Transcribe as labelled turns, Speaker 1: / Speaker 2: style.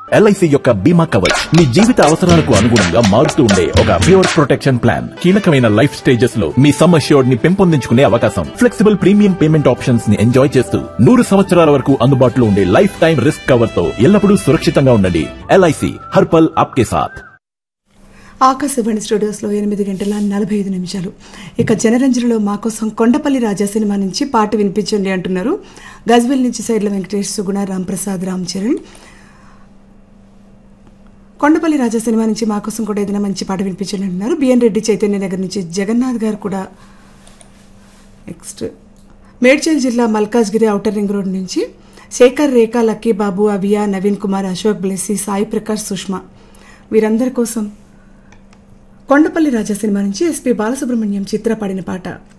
Speaker 1: LIC యొక్క బీమా కవచ్ మీ జీవిత అవసరాలకు అనుగుణంగా మారుతూ ఉండే ఒక ప్యూర్ ప్రొటెక్షన్ ప్లాన్ కీలకమైన లైఫ్ స్టేజెస్ లో మీ సమ్ అష్యూర్డ్ ని పెంపొందించుకునే అవకాశం ఫ్లెక్సిబుల్ ప్రీమియం పేమెంట్ ఆప్షన్స్ ని ఎంజాయ్ చేస్తూ నూరు సంవత్సరాల వరకు అందుబాటులో ఉండే లైఫ్ టైం రిస్క్ కవర్ తో ఎల్లప్పుడూ సురక్షితంగా ఉండండి ఎల్ఐసి హర్పల్ ఆప్కే సాథ్
Speaker 2: ఆకాశవాణి స్టూడియోస్లో ఎనిమిది గంటల నలభై ఐదు నిమిషాలు ఇక జనరంజనలో మా కోసం కొండపల్లి రాజా సినిమా నుంచి పాట వినిపించండి అంటున్నారు గజ్వెల్ నుంచి సైడ్ల వెంకటేష్ సుగుణ రాంప్రసాద్ రామ్ చరణ్ కొండపల్లి రాజా సినిమా నుంచి మా కోసం కూడా ఏదైనా మంచి పాట వినిపించండి అంటున్నారు బిఎన్ రెడ్డి చైతన్య నగర్ నుంచి జగన్నాథ్ గారు కూడా నెక్స్ట్ మేడ్చల్ జిల్లా మల్కాజ్గిరి ఔటర్ రింగ్ రోడ్ నుంచి శేఖర్ రేఖా లక్కీ బాబు అవియా నవీన్ కుమార్ అశోక్ బ్లెస్సి సాయి ప్రకాష్ సుష్మా వీరందరి కోసం కొండపల్లి రాజా సినిమా నుంచి ఎస్పి బాలసుబ్రహ్మణ్యం చిత్ర పాడిన పాట